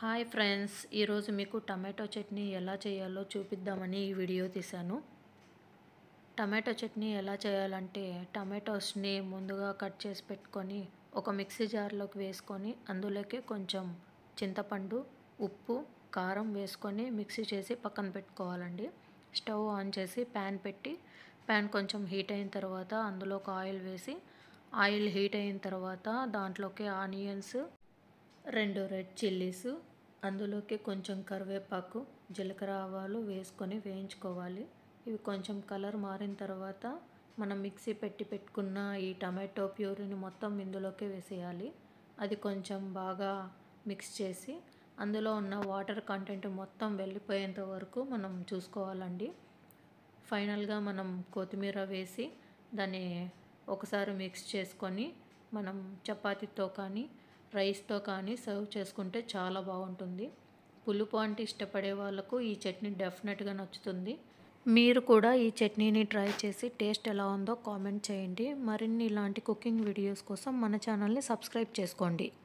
hi friends ఈరోజు మీకు tomato chutney ఎలా చేయాలో చూపిద్దామని ఈ వీడియో తీశాను టమాటో చట్నీ ఎలా చేయాలంటే టమాటోస్ని ముందుగా కట్ చేసి పెట్టుకొని ఒక మిక్సీ జార్లోకి వేసుకొని అందులోకి కొంచెం చింతపండు ఉప్పు కారం వేసుకొని మిక్సీ చేసి పక్కన పెట్టుకోవాలండి స్టవ్ ఆన్ చేసి ప్యాన్ పెట్టి ప్యాన్ కొంచెం హీట్ అయిన తర్వాత అందులో ఒక ఆయిల్ వేసి ఆయిల్ హీట్ అయిన తర్వాత దాంట్లోకి ఆనియన్స్ రెండు రెడ్ చిల్లీస్ అందులోకి కొంచెం కరివేపాకు జీలకర్ర ఆవాలు వేసుకొని వేయించుకోవాలి ఇవి కొంచెం కలర్ మారిన తర్వాత మనం మిక్సీ పెట్టి పెట్టుకున్న ఈ టమాటో ప్యూరీని మొత్తం ఇందులోకి వేసేయాలి అది కొంచెం బాగా మిక్స్ చేసి అందులో ఉన్న వాటర్ కంటెంట్ మొత్తం వెళ్ళిపోయేంత వరకు మనం చూసుకోవాలండి ఫైనల్గా మనం కొత్తిమీర వేసి దాన్ని ఒకసారి మిక్స్ చేసుకొని మనం చపాతీతో కానీ రైస్తో కానీ సర్వ్ చేసుకుంటే చాలా బాగుంటుంది పులుపు అంటే ఇష్టపడే వాళ్ళకు ఈ చట్నీ డెఫినెట్గా నచ్చుతుంది మీరు కూడా ఈ చట్నీని ట్రై చేసి టేస్ట్ ఎలా ఉందో కామెంట్ చేయండి మరిన్ని ఇలాంటి కుకింగ్ వీడియోస్ కోసం మన ఛానల్ని సబ్స్క్రైబ్ చేసుకోండి